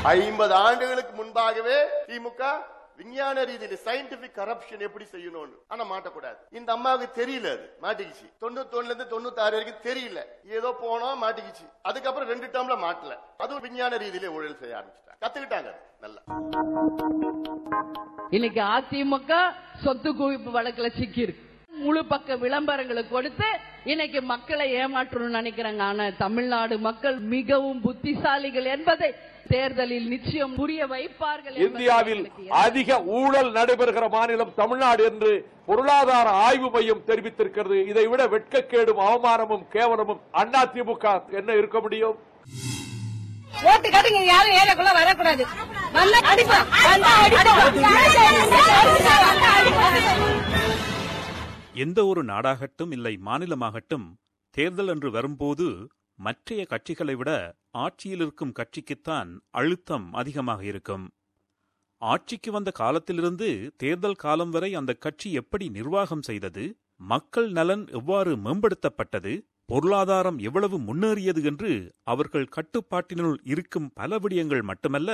ஐம்பது ஆண்டுகளுக்கு முன்பாகவே திமுக விஞ்ஞான ரீதியில் சயின்டிபிக் கரப்ஷன் எப்படி செய்யணும்னு ஆனா மாட்டக்கூடாது இந்த அம்மாவுக்கு தெரியல அது மாட்டிக்கிச்சு தொண்ணூத்தொன்னுல இருந்து தொண்ணூத்தி ஆறு வரைக்கும் தெரியல ஏதோ போனோம் மாட்டிக்கிச்சு அதுக்கப்புறம் ரெண்டு டேர்ம்ல மாட்டல அதுவும் விஞ்ஞான ரீதியில ஊழல் செய்ய ஆரம்பிச்சிட்டாங்க கத்துக்கிட்டாங்க அது நல்லா இன்னைக்கு அதிமுக சொத்து குவிப்பு வழக்குல சிக்கி இருக்கு முழு பக்க விளம்பரங்களை கொடுத்து இன்னைக்கு மக்களை ஏமாற்றணும்னு நினைக்கிறாங்க ஆனா தமிழ்நாடு மக்கள் மிகவும் புத்திசாலிகள் என்பதை தேர்தலில் நிச்சயம் புரிய வைப்பார்கள் என்பது இந்தியாவில் எங்களுக்கு அதிக ஊழல் நடைபெறுகிற மாநிலம் தமிழ்நாடு என்று பொருளாதார ஆய்வு மையம் தெரிவித்திருக்கிறது இதை விட வெட்கக்கேடும் அவமானமும் கேவலமும் அண்ணா திமுக என்ன இருக்க முடியும் ஓட்டு கட்டுங்க யாரும் ஏரியாக்குள்ள வரக்கூடாது வந்தா அடிப்போம் வந்தா அடிப்போம் எந்த ஒரு நாடாகட்டும் இல்லை மாநிலமாகட்டும் தேர்தல் என்று வரும்போது மற்றைய கட்சிகளை விட ஆட்சியில் இருக்கும் கட்சிக்குத்தான் அழுத்தம் அதிகமாக இருக்கும் ஆட்சிக்கு வந்த காலத்திலிருந்து தேர்தல் காலம் வரை அந்த கட்சி எப்படி நிர்வாகம் செய்தது மக்கள் நலன் எவ்வாறு மேம்படுத்தப்பட்டது பொருளாதாரம் எவ்வளவு முன்னேறியது என்று அவர்கள் கட்டுப்பாட்டினுள் இருக்கும் பல விடயங்கள் மட்டுமல்ல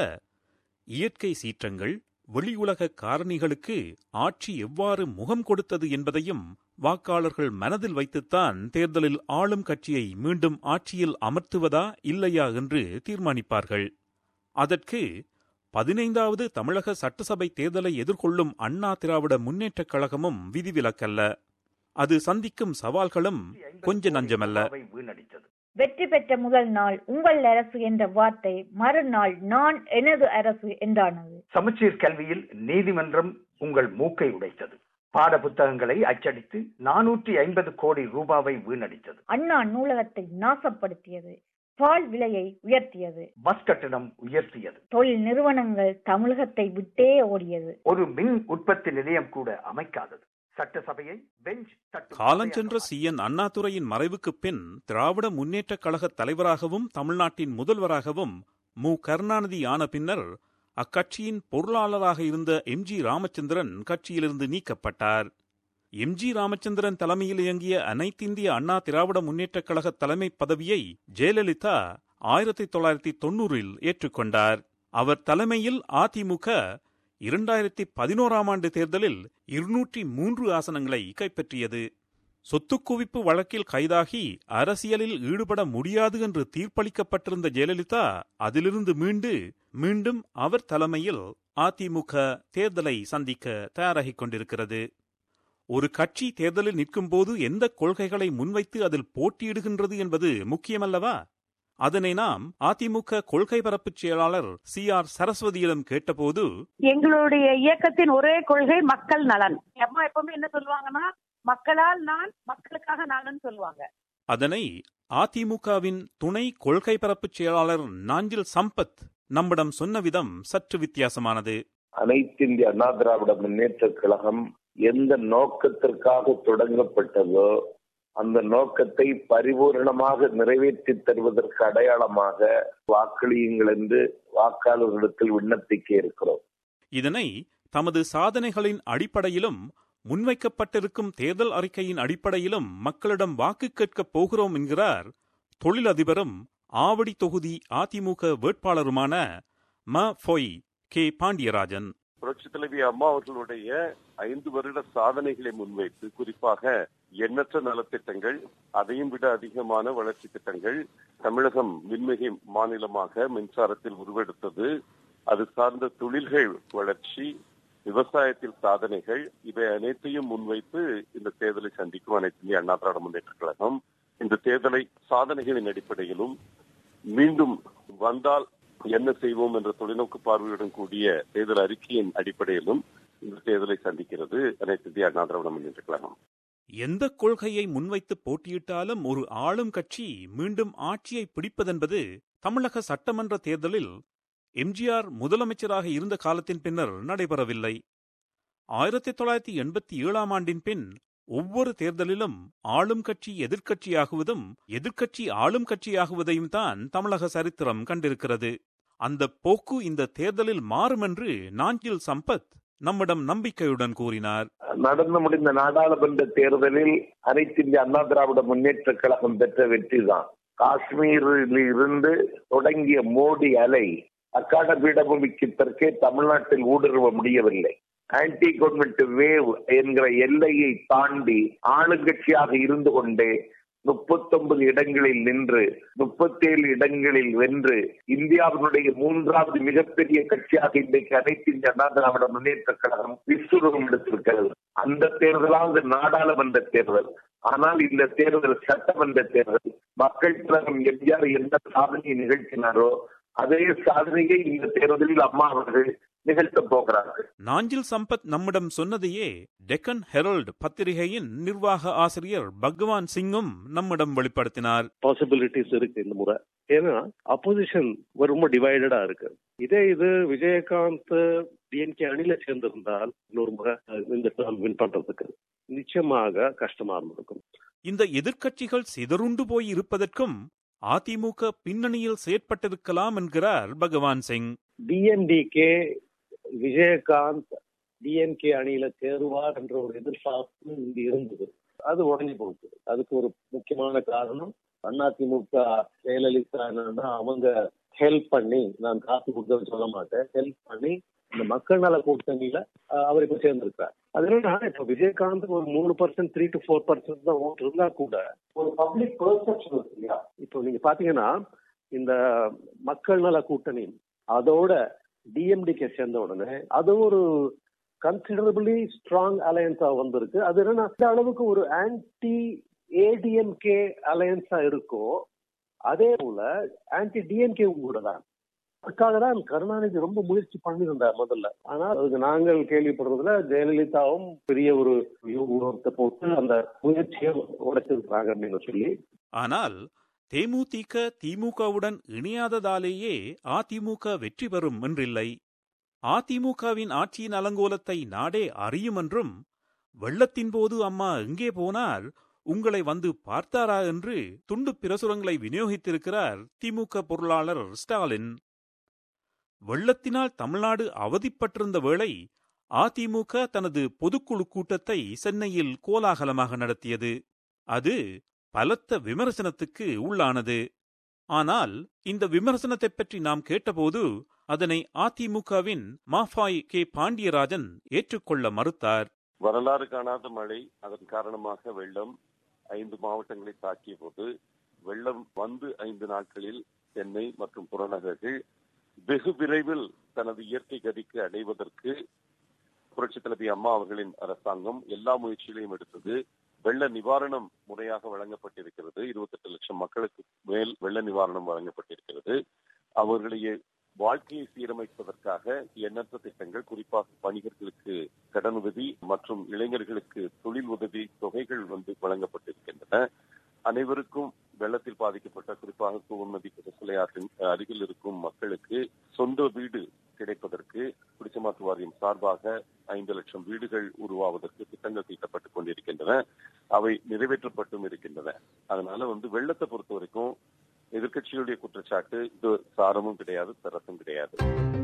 இயற்கை சீற்றங்கள் வெளியுலக காரணிகளுக்கு ஆட்சி எவ்வாறு முகம் கொடுத்தது என்பதையும் வாக்காளர்கள் மனதில் வைத்துத்தான் தேர்தலில் ஆளும் கட்சியை மீண்டும் ஆட்சியில் அமர்த்துவதா இல்லையா என்று தீர்மானிப்பார்கள் அதற்கு பதினைந்தாவது தமிழக சட்டசபை தேர்தலை எதிர்கொள்ளும் அண்ணா திராவிட முன்னேற்றக் கழகமும் விதிவிலக்கல்ல அது சந்திக்கும் சவால்களும் கொஞ்ச நஞ்சமல்ல வீணடித்தது வெற்றி பெற்ற முதல் நாள் உங்கள் அரசு என்ற வார்த்தை மறுநாள் நான் எனது அரசு என்றானது சமச்சீர் கல்வியில் நீதிமன்றம் உங்கள் மூக்கை உடைத்தது பாட புத்தகங்களை அச்சடித்து நானூற்றி ஐம்பது கோடி ரூபாவை வீணடித்தது அண்ணா நூலகத்தை நாசப்படுத்தியது பால் விலையை உயர்த்தியது பஸ் கட்டணம் உயர்த்தியது தொழில் நிறுவனங்கள் தமிழகத்தை விட்டே ஓடியது ஒரு மின் உற்பத்தி நிலையம் கூட அமைக்காதது சட்டசபையை பெஞ்ச் தட்டும் காலஞ்சென்ற சி என் அண்ணாதுரையின் மறைவுக்குப் பின் திராவிட முன்னேற்றக் கழகத் தலைவராகவும் தமிழ்நாட்டின் முதல்வராகவும் மு கருணாநிதி ஆன பின்னர் அக்கட்சியின் பொருளாளராக இருந்த எம் ஜி ராமச்சந்திரன் கட்சியிலிருந்து நீக்கப்பட்டார் எம் ஜி ராமச்சந்திரன் தலைமையில் இயங்கிய அனைத்திந்திய அண்ணா திராவிட முன்னேற்றக் கழக தலைமை பதவியை ஜெயலலிதா ஆயிரத்தி தொள்ளாயிரத்தி தொன்னூறில் ஏற்றுக்கொண்டார் அவர் தலைமையில் அதிமுக இரண்டாயிரத்தி பதினோராம் ஆண்டு தேர்தலில் இருநூற்றி மூன்று ஆசனங்களை கைப்பற்றியது சொத்துக் குவிப்பு வழக்கில் கைதாகி அரசியலில் ஈடுபட முடியாது என்று தீர்ப்பளிக்கப்பட்டிருந்த ஜெயலலிதா அதிலிருந்து மீண்டு மீண்டும் அவர் தலைமையில் அதிமுக தேர்தலை சந்திக்க தயாராகிக் கொண்டிருக்கிறது ஒரு கட்சி தேர்தலில் நிற்கும்போது எந்த கொள்கைகளை முன்வைத்து அதில் போட்டியிடுகின்றது என்பது முக்கியமல்லவா அதனை நாம் அதிமுக கொள்கை பரப்புச் செயலாளர் சி ஆர் சரஸ்வதியிடம் கேட்டபோது எங்களுடைய இயக்கத்தின் ஒரே கொள்கை மக்கள் நலன் அம்மா எப்பவுமே என்ன சொல்லுவாங்கன்னா மக்களால் நான் மக்களுக்காக நானும் சொல்லுவாங்க அதனை அதிமுகவின் துணை கொள்கை பரப்புச் செயலாளர் நாஞ்சில் சம்பத் நம்மிடம் சொன்ன விதம் சற்று வித்தியாசமானது அனைத்திந்திய அண்ணா திராவிட முன்னேற்ற கழகம் எந்த நோக்கத்திற்காக தொடங்கப்பட்டதோ அந்த நோக்கத்தை பரிபூரணமாக நிறைவேற்றி தருவதற்கு அடையாளமாக வாக்களியுங்கள் என்று வாக்காளர்களிடத்தில் விண்ணப்பிக்க இருக்கிறோம் இதனை தமது சாதனைகளின் அடிப்படையிலும் முன்வைக்கப்பட்டிருக்கும் தேர்தல் அறிக்கையின் அடிப்படையிலும் மக்களிடம் வாக்கு கேட்கப் போகிறோம் என்கிறார் தொழிலதிபரும் ஆவடி தொகுதி அதிமுக வேட்பாளருமான ம ஃபொய் கே பாண்டியராஜன் புரட்சி தலைவி அம்மா அவர்களுடைய ஐந்து வருட சாதனைகளை முன்வைத்து குறிப்பாக எண்ணற்ற நலத்திட்டங்கள் அதையும் விட அதிகமான வளர்ச்சி திட்டங்கள் தமிழகம் மின்மிகை மாநிலமாக மின்சாரத்தில் உருவெடுத்தது அது சார்ந்த தொழில்கள் வளர்ச்சி விவசாயத்தில் சாதனைகள் இவை அனைத்தையும் முன்வைத்து இந்த தேர்தலை சந்திக்கும் அனைத்து இந்திய அண்ணா திராவிட முன்னேற்ற கழகம் இந்த தேர்தலை சாதனைகளின் அடிப்படையிலும் மீண்டும் வந்தால் என்ன செய்வோம் என்ற தொலைநோக்கு பார்வையுடன் கூடிய தேர்தல் அறிக்கையின் அடிப்படையிலும் இந்த தேர்தலை சந்திக்கிறது அனைத்து இந்திய அண்ணா திராவிட முன்னேற்ற கழகம் எந்த கொள்கையை முன்வைத்து போட்டியிட்டாலும் ஒரு ஆளும் கட்சி மீண்டும் ஆட்சியை பிடிப்பதென்பது தமிழக சட்டமன்ற தேர்தலில் எம்ஜிஆர் முதலமைச்சராக இருந்த காலத்தின் பின்னர் நடைபெறவில்லை ஆயிரத்தி தொள்ளாயிரத்தி எண்பத்தி ஏழாம் ஆண்டின் பின் ஒவ்வொரு தேர்தலிலும் ஆளும் கட்சி எதிர்க்கட்சியாகுவதும் எதிர்க்கட்சி ஆளும் கட்சியாகுவதையும் தான் தமிழக சரித்திரம் கண்டிருக்கிறது அந்த போக்கு இந்த தேர்தலில் மாறும் என்று நாஞ்சில் சம்பத் நம்மிடம் நம்பிக்கையுடன் கூறினார் நடந்து முடிந்த நாடாளுமன்ற தேர்தலில் அனைத்து இந்திய அண்ணா திராவிட முன்னேற்ற கழகம் பெற்ற வெற்றிதான் காஷ்மீரில் இருந்து தொடங்கிய மோடி அலை அக்காட பீடபூமிக்கு தெற்கே தமிழ்நாட்டில் ஊடுருவ முடியவில்லை ஆன்டி கவர்மெண்ட் வேவ் என்கிற எல்லையை தாண்டி ஆளுங்கட்சியாக இருந்து கொண்டே முப்பத்தொன்பது இடங்களில் நின்று முப்பத்தேழு இடங்களில் வென்று இந்தியாவினுடைய மூன்றாவது மிகப்பெரிய கட்சியாக இன்றைக்கு அனைத்து இந்திய அண்ணா திராவிட முன்னேற்ற கழகம் விஸ்வரூபம் எடுத்திருக்கிறது அந்த தேர்தலாவது நாடாளுமன்ற தேர்தல் ஆனால் இந்த தேர்தல் சட்டமன்ற தேர்தல் மக்கள் கழகம் எம்ஜிஆர் எந்த சாதனையை நிகழ்த்தினாரோ அதே சாதனையை இந்த தேர்தலில் அம்மா அவர்கள் நிகழ்த்தப் போகிறார்கள் நாஞ்சில் சம்பத் நம்மிடம் சொன்னதையே டெக்கன் ஹெரல்ட் பத்திரிகையின் நிர்வாக ஆசிரியர் பகவான் சிங்கும் நம்மிடம் வெளிப்படுத்தினார் பாசிபிலிட்டிஸ் இருக்கு இந்த முறை ஏன்னா அப்போசிஷன் ரொம்ப டிவைடடா இருக்கு இதே இது விஜயகாந்த் டிஎன்கே அணில சேர்ந்திருந்தால் இன்னொரு முறை இந்த டேர்ம் வின் பண்றதுக்கு நிச்சயமாக கஷ்டமா இருந்திருக்கும் இந்த எதிர்க்கட்சிகள் சிதறுண்டு போய் இருப்பதற்கும் அதிமுக பின்னணியில் செயற்பட்டிருக்கலாம் என்கிறார் பகவான் சிங் டிஎம்டிகே விஜயகாந்த் டிஎம்கே அணியில சேருவார் என்ற ஒரு எதிர்பார்ப்பு இங்கு இருந்தது அது உடஞ்சி போச்சு அதுக்கு ஒரு முக்கியமான காரணம் அதிமுக ஜெயலலிதா என்னன்னா அவங்க ஹெல்ப் பண்ணி நான் காசு கொடுத்தது சொல்ல மாட்டேன் ஹெல்ப் பண்ணி இந்த மக்கள் நல கூட்டணியில அவர் இப்ப சேர்ந்திருக்கார் அது என்னன்னா இப்ப விஜயகாந்த் ஒரு மூணு percent three to four percent தான் ஓட்டு இருந்தா கூட ஒரு பப்ளிக் பெர்செப்ஷன் இருக்கு இல்லையா இப்போ நீங்க பாத்தீங்கன்னா இந்த மக்கள் நல கூட்டணி அதோட டிஎம்டிகே சேர்ந்த உடனே அது ஒரு கன்சிடரபிளி ஸ்ட்ராங் அலையன்ஸா வந்திருக்கு அது என்னன்னா அந்த அளவுக்கு ஒரு ஆன்டி ஏடிஎம்கே அலையன்ஸா இருக்கோ அதே போல ஆன்டி டிஎம்கே கூட தான் அதுக்காக தான் கருணாநிதி ரொம்ப முயற்சி பண்ணியிருந்தார் முதல்ல ஆனால் அதுக்கு நாங்கள் கேள்விப்படுறதுல ஜெயலலிதாவும் பெரிய ஒரு யூகத்தை போட்டு அந்த முயற்சியை உடைச்சிருக்காங்க அப்படின்னு சொல்லி ஆனால் தேமுதிக திமுகவுடன் இணையாததாலேயே அதிமுக வெற்றி பெறும் என்றில்லை அதிமுகவின் ஆட்சியின் அலங்கோலத்தை நாடே அறியும் என்றும் வெள்ளத்தின் போது அம்மா எங்கே போனார் உங்களை வந்து பார்த்தாரா என்று துண்டு பிரசுரங்களை விநியோகித்திருக்கிறார் திமுக பொருளாளர் ஸ்டாலின் வெள்ளத்தினால் தமிழ்நாடு அவதிப்பட்டிருந்த வேளை அதிமுக தனது பொதுக்குழு கூட்டத்தை சென்னையில் கோலாகலமாக நடத்தியது அது பலத்த விமர்சனத்துக்கு உள்ளானது ஆனால் இந்த விமர்சனத்தை பற்றி நாம் கேட்டபோது அதனை அதிமுகவின் மாஃபாய் கே பாண்டியராஜன் ஏற்றுக்கொள்ள மறுத்தார் வரலாறு காணாத மழை அதன் காரணமாக வெள்ளம் ஐந்து மாவட்டங்களை தாக்கிய போது வெள்ளம் வந்து ஐந்து நாட்களில் சென்னை மற்றும் புறநகர்கள் வெகு விரைவில் தனது இயற்கை கதிக்கு அடைவதற்கு புரட்சி தலைவி அம்மா அவர்களின் அரசாங்கம் எல்லா முயற்சிகளையும் எடுத்தது வெள்ள நிவாரணம் முறையாக வழங்கப்பட்டிருக்கிறது இருபத்தெட்டு லட்சம் மக்களுக்கு மேல் வெள்ள நிவாரணம் வழங்கப்பட்டிருக்கிறது அவர்களுடைய வாழ்க்கையை சீரமைப்பதற்காக எண்ணற்ற திட்டங்கள் குறிப்பாக வணிகர்களுக்கு கடனுதவி மற்றும் இளைஞர்களுக்கு தொழில் உதவி தொகைகள் வந்து வழங்கப்பட்டிருக்கின்றன அனைவருக்கும் வெள்ளத்தில் பாதிக்கப்பட்ட குறிப்பாக கோவநதி சிலை ஆற்றின் அருகில் இருக்கும் மக்களுக்கு சொந்த வீடு கிடைப்பதற்கு குடிசமாற்று வாரியம் சார்பாக ஐந்து லட்சம் வீடுகள் உருவாவதற்கு திட்டங்கள் தீட்டப்பட்டுக் கொண்டிருக்கின்றன அவை நிறைவேற்றப்பட்டும் இருக்கின்றன அதனால வந்து வெள்ளத்தை பொறுத்த வரைக்கும் எதிர்கட்சிகளுடைய குற்றச்சாட்டு இது சாரமும் கிடையாது தரத்தும் கிடையாது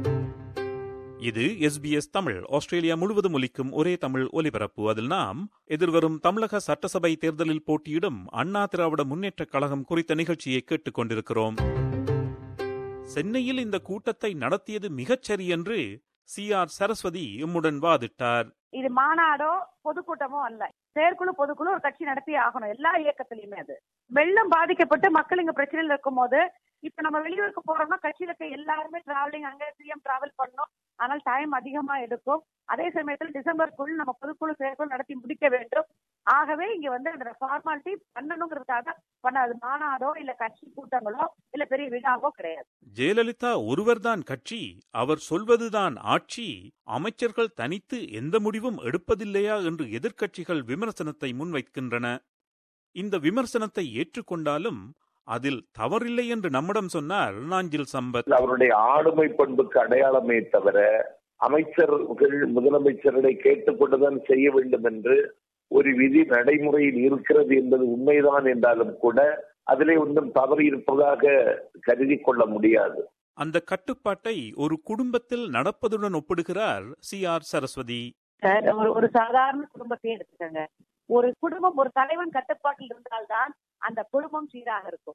இது எஸ்பிஎஸ் தமிழ் ஆஸ்திரேலியா முழுவதும் ஒலிக்கும் ஒரே தமிழ் ஒலிபரப்பு அதில் நாம் எதிர்வரும் தமிழக சட்டசபை தேர்தலில் போட்டியிடும் அண்ணா திராவிட முன்னேற்றக் கழகம் குறித்த நிகழ்ச்சியை கேட்டுக் கொண்டிருக்கிறோம் சென்னையில் இந்த கூட்டத்தை நடத்தியது மிகச் சரி என்று சி ஆர் சரஸ்வதி எம்முடன் வாதிட்டார் இது மாநாடோ பொதுக்கூட்டமோ அல்ல செயற்குழு பொதுக்குழு ஒரு கட்சி நடத்தி ஆகணும் எல்லா இயக்கத்திலயுமே அது வெள்ளம் பாதிக்கப்பட்டு மக்கள் இங்க பிரச்சனையில் இருக்கும் போது இப்ப நம்ம வெளியூருக்கு போறோம்னா கட்சியில இருக்க எல்லாருமே டிராவலிங் அங்க சிஎம் டிராவல் பண்ணணும் ஆனால் டைம் அதிகமா எடுக்கும் அதே சமயத்தில் டிசம்பருக்குள் நம்ம பொதுக்குழு செயற்குழு நடத்தி முடிக்க வேண்டும் ஆகவே இங்க வந்து அந்த ஃபார்மாலிட்டி பண்ணணுங்கிறதுக்காக பண்ணாது மாநாடோ இல்ல கட்சி கூட்டங்களோ இல்ல பெரிய விழாவோ கிடையாது ஜெயலலிதா ஒருவர்தான் கட்சி அவர் சொல்வதுதான் ஆட்சி அமைச்சர்கள் தனித்து எந்த முடிவும் எடுப்பதில்லையா என்று எதிர்க்கட்சிகள் விமர்சனத்தை முன்வைக்கின்றன இந்த விமர்சனத்தை ஏற்றுக்கொண்டாலும் அதில் தவறில்லை என்று நம்மிடம் சொன்னார் நாஞ்சில் சம்பத் அவருடைய ஆளுமை பண்புக்கு அடையாளமே தவிர அமைச்சர்கள் முதலமைச்சர்களை கேட்டுக்கொண்டுதான் செய்ய வேண்டும் என்று ஒரு விதி நடைமுறையில் இருக்கிறது என்பது உண்மைதான் என்றாலும் கூட அதிலே ஒன்றும் தவறு இருப்பதாக கருதி கொள்ள முடியாது அந்த கட்டுப்பாட்டை ஒரு குடும்பத்தில் நடப்பதுடன் ஒப்பிடுகிறார் சி ஆர் சரஸ்வதி சார் ஒரு ஒரு சாதாரண குடும்பத்தையே எடுத்துக்கோங்க ஒரு குடும்பம் ஒரு தலைவன் கட்டுப்பாட்டில் இருந்தால்தான் அந்த குடும்பம் சீராக இருக்கும்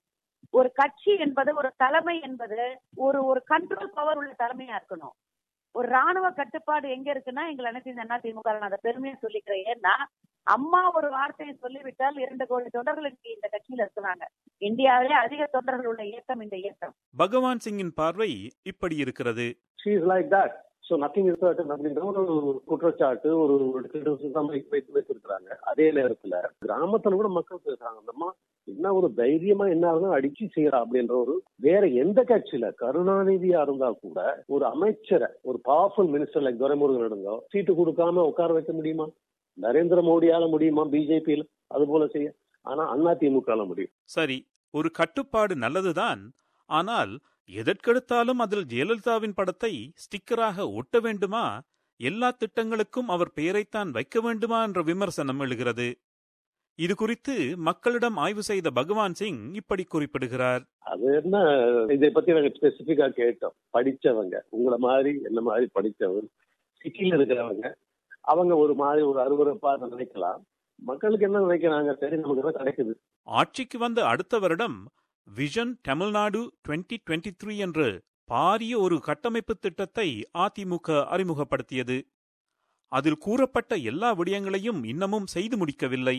ஒரு கட்சி என்பது ஒரு தலைமை என்பது ஒரு ஒரு கண்ட்ரோல் பவர் உள்ள தலைமையா இருக்கணும் ஒரு ராணுவ கட்டுப்பாடு எங்க இருக்குன்னா எங்களை அனைத்து இந்த அண்ணா திமுக நான் அதை பெருமையா சொல்லிக்கிறேன் ஏன்னா அம்மா ஒரு வார்த்தையை சொல்லிவிட்டால் இரண்டு கோடி தொண்டர்கள் இன்னைக்கு இந்த கட்சியில இருக்கிறாங்க இந்தியாவிலே அதிக தொண்டர்கள் உள்ள இயக்கம் இந்த இயக்கம் பகவான் சிங்கின் பார்வை இப்படி இருக்கிறது she is like that so nothing is certain அப்படின்ற ஒரு குற்றச்சாட்டு ஒரு criticism வைத்து வச்சிருக்கிறாங்க அதே நேரத்துல கிராமத்துல கூட மக்கள் பேசுறாங்க அந்த அம்மா என்ன ஒரு தைரியமா என்ன இருந்தாலும் அடிச்சு செய்யறா அப்படின்ற ஒரு வேற எந்த கட்சியில கருணாநிதியா இருந்தா கூட ஒரு அமைச்சரை ஒரு பவர்ஃபுல் மினிஸ்டர் லைக் துரைமுருகன் இருந்தோ சீட்டு கொடுக்காம உட்கார வைக்க முடியுமா நரேந்திர மோடியால முடியுமா பிஜேபியில அது போல செய்ய ஆனா அண்ணா திமுக முடியும் சரி ஒரு கட்டுப்பாடு நல்லதுதான் ஆனால் எதற்கெடுத்தாலும் அதில் ஜெயலலிதாவின் படத்தை ஸ்டிக்கராக ஒட்ட வேண்டுமா எல்லா திட்டங்களுக்கும் அவர் பெயரைத்தான் வைக்க வேண்டுமா என்ற விமர்சனம் எழுகிறது இது குறித்து மக்களிடம் ஆய்வு செய்த பகவான் சிங் இப்படி குறிப்பிடுகிறார் அது என்ன இதை பத்தி நாங்க ஸ்பெசிபிக்கா கேட்டோம் படிச்சவங்க உங்களை மாதிரி என்ன மாதிரி படிச்சவங்க சிட்டில இருக்கிறவங்க அவங்க ஒரு மாதிரி ஒரு அருவருப்பா அதை நினைக்கலாம் மக்களுக்கு என்ன நினைக்கிறாங்க சரி நமக்கு என்ன கிடைக்குது ஆட்சிக்கு வந்த அடுத்த வருடம் விஷன் தமிழ்நாடு 2023 என்று பாரிய ஒரு கட்டமைப்பு திட்டத்தை அதிமுக அறிமுகப்படுத்தியது அதில் கூறப்பட்ட எல்லா விடயங்களையும் இன்னமும் செய்து முடிக்கவில்லை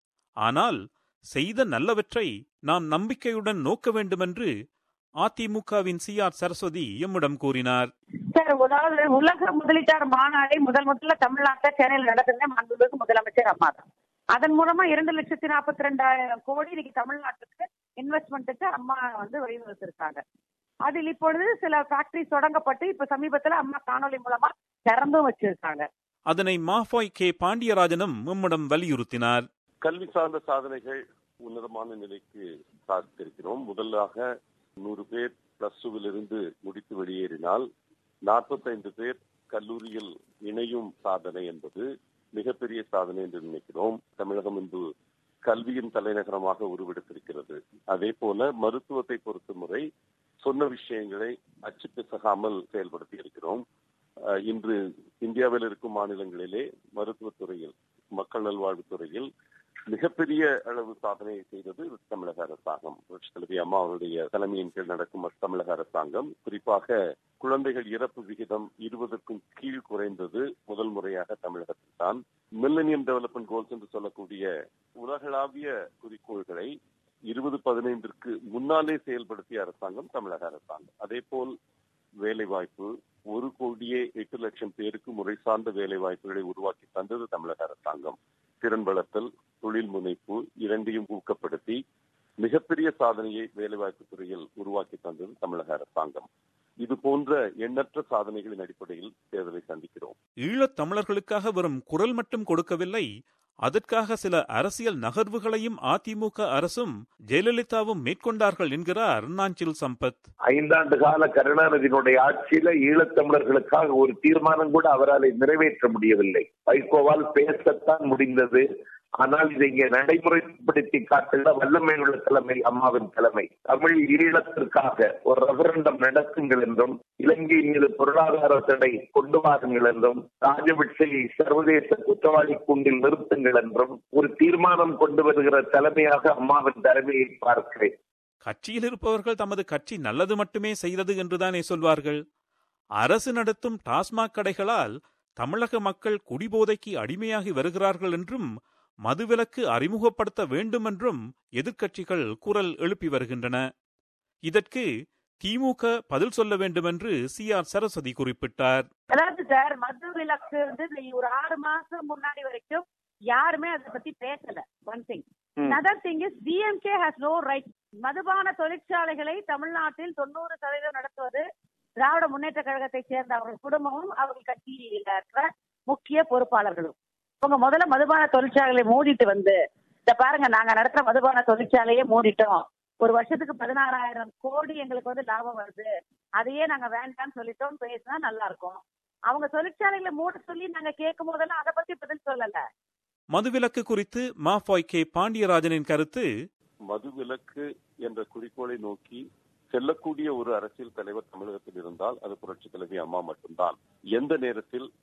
ஆனால் செய்த நல்லவற்றை நாம் நம்பிக்கையுடன் நோக்க வேண்டுமென்று அதிமுகவின் சி ஆர் சரஸ்வதி எம்மிடம் கூறினார் சார் அதாவது உலக முதலீட்டாளர் மாநாடை முதல் முதல்ல தமிழ்நாட்டை சென்னையில் நடத்துங்க மாண்புமிகு முதலமைச்சர் அம்மா தான் அதன் மூலமா இரண்டு லட்சத்தி நாற்பத்தி ரெண்டாயிரம் கோடி இன்னைக்கு தமிழ்நாட்டுக்கு இன்வெஸ்ட்மெண்ட்டுக்கு அம்மா வந்து வழிவகுத்திருக்காங்க அதில் இப்பொழுது சில ஃபேக்டரிஸ் தொடங்கப்பட்டு இப்ப சமீபத்துல அம்மா காணொலி மூலமா திறந்தும் வச்சிருக்காங்க அதனை மாஃபாய் கே பாண்டியராஜனும் எம்மிடம் வலியுறுத்தினார் கல்வி சார்ந்த சாதனைகள் உன்னதமான நிலைக்கு சாதித்திருக்கிறோம் முதலாக நூறு பேர் பிளஸ் டூவிலிருந்து முடித்து வெளியேறினால் நாற்பத்தைந்து பேர் கல்லூரியில் இணையும் சாதனை என்பது மிகப்பெரிய சாதனை என்று நினைக்கிறோம் தமிழகம் இன்று கல்வியின் தலைநகரமாக உருவெடுத்திருக்கிறது அதே போல மருத்துவத்தை பொறுத்தமுறை சொன்ன விஷயங்களை அச்சு பிசகாமல் செயல்படுத்தி இருக்கிறோம் அஹ், இன்று இந்தியாவில் இருக்கும் மாநிலங்களிலே மருத்துவத்துறையில் மக்கள் நல்வாழ்வுத்துறையில் மிகப்பெரிய அளவு சாதனையை செய்தது தமிழக அரசாங்கம் புரட்சித் தலைவி அம்மா அவருடைய தலைமையின் கீழ் நடக்கும் தமிழக அரசாங்கம் குறிப்பாக குழந்தைகள் இறப்பு விகிதம் இருபதற்கும் கீழ் குறைந்தது முதல் முறையாக தமிழகத்தில் தான் மில்லனியம் டெவலப்மெண்ட் கோல்ஸ் என்று சொல்லக்கூடிய உலகளாவிய குறிக்கோள்களை இருபது பதினைந்திற்கு முன்னாலே செயல்படுத்திய அரசாங்கம் தமிழக அரசாங்கம் அதே போல் வேலை வாய்ப்பு ஒரு கோடியே எட்டு லட்சம் பேருக்கு முறை சார்ந்த வேலை வாய்ப்புகளை உருவாக்கி தந்தது தமிழக அரசாங்கம் திறன் வளர்த்தல் தொழில் முனைப்பு இரண்டையும் ஊக்கப்படுத்தி மிகப்பெரிய சாதனையை வேலைவாய்ப்பு துறையில் உருவாக்கி தந்தது தமிழக அரசாங்கம் இது போன்ற எண்ணற்ற சாதனைகளின் அடிப்படையில் தேர்தலை சந்திக்கிறோம் ஈழத் தமிழர்களுக்காக வெறும் குரல் மட்டும் கொடுக்கவில்லை அதற்காக சில அரசியல் நகர்வுகளையும் அதிமுக அரசும் ஜெயலலிதாவும் மேற்கொண்டார்கள் என்கிறார் நாஞ்சில் சம்பத் ஐந்தாண்டு கால கருணாநிதியினுடைய ஆட்சியில ஈழத்தமிழர்களுக்காக ஒரு தீர்மானம் கூட அவரால் நிறைவேற்ற முடியவில்லை வைகோவால் பேசத்தான் முடிந்தது ஆனால் இதை இங்கே நடைமுறைப்படுத்தி காட்டுகிற வல்லமை உள்ள தலைமை அம்மாவின் தலைமை தமிழ் ஈழத்திற்காக ஒரு ரெஃபரண்டம் நடத்துங்கள் என்றும் இலங்கை மீது பொருளாதார தடை கொண்டு வாருங்கள் என்றும் ராஜபக்சேயை சர்வதேச குற்றவாளி கூண்டில் நிறுத்துங்கள் என்றும் ஒரு தீர்மானம் கொண்டு வருகிற தலைமையாக அம்மாவின் தலைமையை பார்க்கிறேன் கட்சியில் இருப்பவர்கள் தமது கட்சி நல்லது மட்டுமே செய்தது என்றுதானே சொல்வார்கள் அரசு நடத்தும் டாஸ்மாக் கடைகளால் தமிழக மக்கள் குடிபோதைக்கு அடிமையாகி வருகிறார்கள் என்றும் மதுவிலக்கு அறிமுகப்படுத்த வேண்டும் என்றும் எதிர்க்கட்சிகள் குரல் எழுப்பி வருகின்றன இதற்கு திமுக பதில் சொல்ல வேண்டும் என்று சி ஆர் சரஸ்வதி குறிப்பிட்டார் அதாவது சார் மது விலக்கு வந்து இந்த ஒரு ஆறு மாசம் முன்னாடி வரைக்கும் யாருமே அதை பத்தி பேசல one thing other thing is DMK has no right மதுபான தொழிற்சாலைகளை தமிழ்நாட்டில் தொண்ணூறு சதவீதம் நடத்துவது திராவிட முன்னேற்ற கழகத்தை சேர்ந்த அவர்கள் குடும்பமும் அவர்கள் கட்சியில் இருக்கிற முக்கிய பொறுப்பாளர்களும் அவங்க முதல்ல மதுபான தொழிற்சாலைகளை மூடிட்டு வந்து இந்த பாருங்க நாங்க நடத்துற மதுபான தொழிற்சாலையே மூடிட்டோம் ஒரு வருஷத்துக்கு பதினாறாயிரம் கோடி எங்களுக்கு வந்து லாபம் வருது அதையே நாங்க வேண்டாம்னு சொல்லிட்டோம் பேசினா நல்லா இருக்கும் அவங்க தொழிற்சாலைகளை மூட சொல்லி நாங்க கேட்கும் போதெல்லாம் அதை பத்தி பதில் சொல்லல மதுவிலக்கு குறித்து மாஃபாய் கே பாண்டியராஜனின் கருத்து மதுவிலக்கு என்ற குறிக்கோளை நோக்கி செல்லக்கூடிய ஒரு அரசியல் தலைவர் தமிழகத்தில் இருந்தால் அது புரட்சி தலைவி அம்மா மட்டும்தான் எந்த நேரத்தில்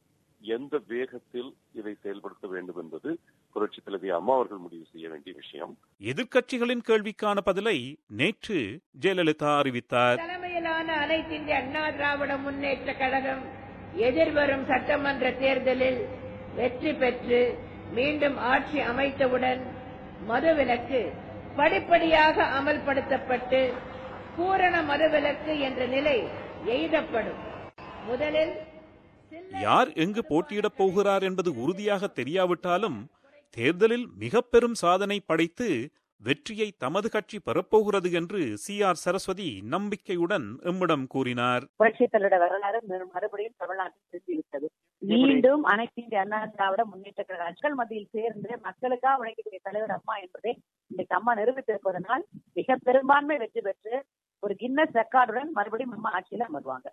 எந்த வேகத்தில் இதை செயல்படுத்த வேண்டும் என்பது புரட்சி தலைவி அம்மா அவர்கள் முடிவு செய்ய வேண்டிய விஷயம் எதிர்க்கட்சிகளின் கேள்விக்கான பதிலை நேற்று ஜெயலலிதா அறிவித்தார் தலைமையிலான அனைத்து இந்திய அண்ணா திராவிட முன்னேற்ற கழகம் எதிர்வரும் சட்டமன்ற தேர்தலில் வெற்றி பெற்று மீண்டும் ஆட்சி அமைத்தவுடன் மதுவிலக்கு படிப்படியாக அமல்படுத்தப்பட்டு பூரண மதுவிலக்கு என்ற நிலை எய்தப்படும் முதலில் யார் எங்கு போட்டியிடப் போகிறார் என்பது உறுதியாக தெரியாவிட்டாலும் தேர்தலில் மிக பெரும் சாதனை படைத்து வெற்றியை தமது கட்சி பெறப்போகிறது என்று சி ஆர் சரஸ்வதி நம்பிக்கையுடன் எம்மிடம் கூறினார் புரட்சித்தலோட வரலாறு மறு- மறுபடியும் தமிழ்நாட்டில் திரும்பிவிட்டது மீண்டும் அனைத்து இந்திய அண்ணா திராவிட முன்னேற்ற கழக மக்கள் மத்தியில் சேர்ந்து மக்களுக்காக உழைக்கக்கூடிய தலைவர் அம்மா என்பதை இன்றைக்கு அம்மா நிரூபித்திருப்பதனால் மிக பெரும்பான்மை வெற்றி பெற்று ஒரு கின்னஸ் ரெக்கார்டுடன் மறுபடியும் அம்மா ஆட்சியில அமர்வாங்க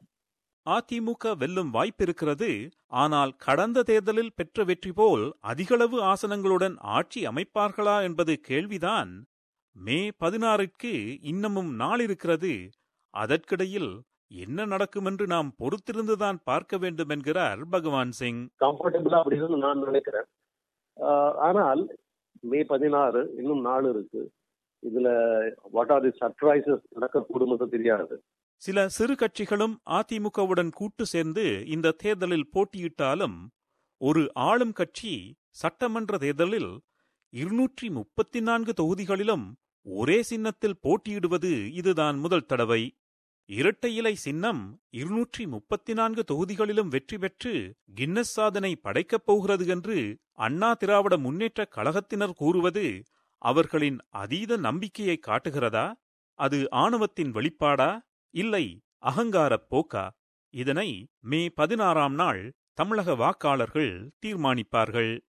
அதிமுக வெல்லும் வாய்ப்பிருக்கிறது ஆனால் கடந்த தேர்தலில் பெற்ற வெற்றி போல் அதிகளவு ஆசனங்களுடன் ஆட்சி அமைப்பார்களா என்பது கேள்விதான் மே பதினாறுக்கு இன்னமும் நாள் இருக்கிறது அதற்கிடையில் என்ன நடக்கும் என்று நாம் பொறுத்திருந்துதான் பார்க்க வேண்டும் என்கிறார் பகவான் சிங் கம்ஃபர்டபுளா அப்படின்னு நான் நினைக்கிறேன் ஆஹ் ஆனால் மே பதினாறு இன்னும் நாள் இருக்கு இதுல வாட் ஆர் தி சர்ப்ரைசஸ் நடக்கக்கூடும் என்று தெரியாது சில சிறு கட்சிகளும் அதிமுகவுடன் கூட்டு சேர்ந்து இந்த தேர்தலில் போட்டியிட்டாலும் ஒரு ஆளும் கட்சி சட்டமன்ற தேர்தலில் இருநூற்றி முப்பத்தி நான்கு தொகுதிகளிலும் ஒரே சின்னத்தில் போட்டியிடுவது இதுதான் முதல் தடவை இரட்டை இலை சின்னம் இருநூற்றி முப்பத்தி நான்கு தொகுதிகளிலும் வெற்றி பெற்று கின்னஸ் சாதனை படைக்கப் போகிறது என்று அண்ணா திராவிட முன்னேற்ற கழகத்தினர் கூறுவது அவர்களின் அதீத நம்பிக்கையை காட்டுகிறதா அது ஆணவத்தின் வெளிப்பாடா இல்லை அகங்காரப் போக்கா இதனை மே பதினாறாம் நாள் தமிழக வாக்காளர்கள் தீர்மானிப்பார்கள்